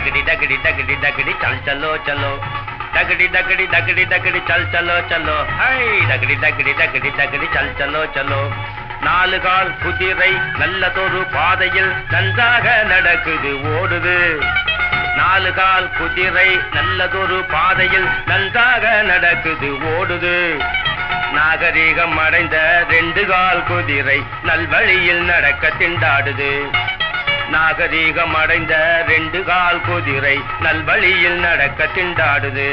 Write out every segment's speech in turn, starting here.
डगड़ी डगड़ी डगड़ी डगड़ी चल चलो चलो डगड़ी डगड़ी डगड़ी डगड़ी चल चलो चलो हाय डगड़ी डगड़ी डगड़ी डगड़ी चल चलो चलो நாலு கால் குதிரை நல்லதொரு பாதையில் நன்றாக நடக்குது ஓடுது நாலு கால் குதிரை நல்லதொரு பாதையில் நன்றாக நடக்குது ஓடுது நாகரீகம் அடைந்த ரெண்டு கால் குதிரை நல்வழியில் நடக்க திண்டாடுது நாகரீகம் அடைந்த ரெண்டு கால் குதிரை நல்வழியில் நடக்க திண்டாடுது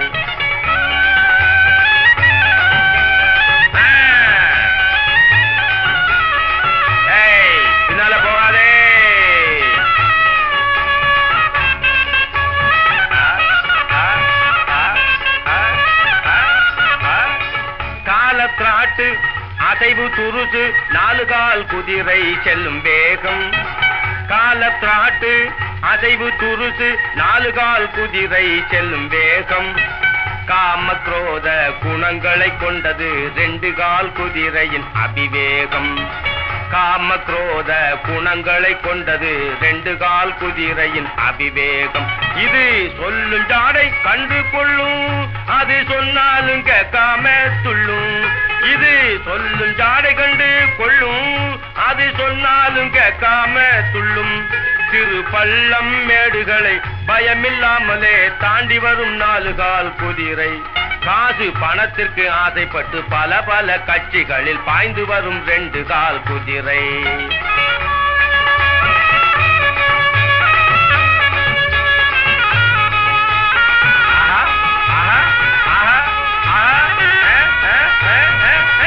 ஆ. ஏய், பின்னால போகாதே ஆ, ஆ, ஆ, ஆ, ஆ, ஆ. காலத்திராட்டு அசைவு துருசு நாலு கால் குதிரை செல்லும் வேகம் காலத்திராட்டு அசைவு துருசு நாலு கால் குதிரை செல்லும் வேகம் காம குரோத குணங்களை கொண்டது ரெண்டு கால் குதிரையின் அபிவேகம் காம குரோத குணங்களை கொண்டது ரெண்டு கால் குதிரையின் அபிவேகம் இது சொல்லும் ஜாடை கண்டு கொள்ளும் அது சொன்னாலும் கேட்காம துள்ளும் இது சொல்லும் ஜாடை கண்டு கொள்ளும் அது சொன்னாலும் கேட்காம துள்ளும் சிறு பள்ளம் மேடுகளை பயமில்லாமலே தாண்டி வரும் நாலு கால் குதிரை காசு பணத்திற்கு ஆசைப்பட்டு பல பல கட்சிகளில் பாய்ந்து வரும் ரெண்டு கால் குதிரை ஆஹா, ஆஹா, ஆஹா, ஆஹா, ஆ, ஆ, ஆ, ஆ,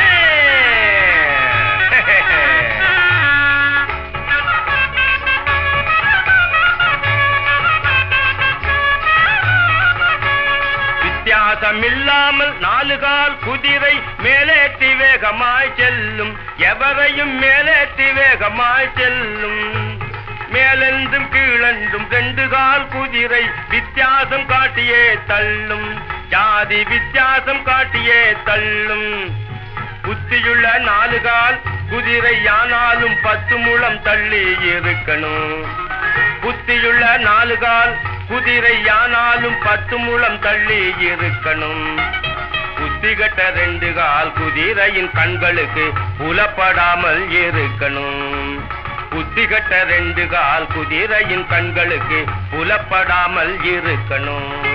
வித்தியாசம் இல்லாமல் நாலு கால் குதிரை மேலேற்றி வேகமாய் செல்லும் எவரையும் மேலேற்றி வேகமாய் செல்லும் மேலென்றும் கீழென்றும் ரெண்டு கால் குதிரை வித்தியாசம் காட்டியே தள்ளும் ஜாதி வித்தியாசம் காட்டியே தள்ளும் புத்தியுள்ள நாலு கால் குதிரை யானாலும் பத்து முழம் தள்ளி இருக்கணும் புத்தியுள்ள நாலு கால் குதிரை யானாலும் பத்து முழம் தள்ளி இருக்கணும் புத்தி கட்ட ரெண்டு கால் குதிரையின் கண்களுக்கு புலப்படாமல் இருக்கணும் புத்தி கட்ட ரெண்டு கால் குதிரையின் கண்களுக்கு புலப்படாமல் இருக்கணும்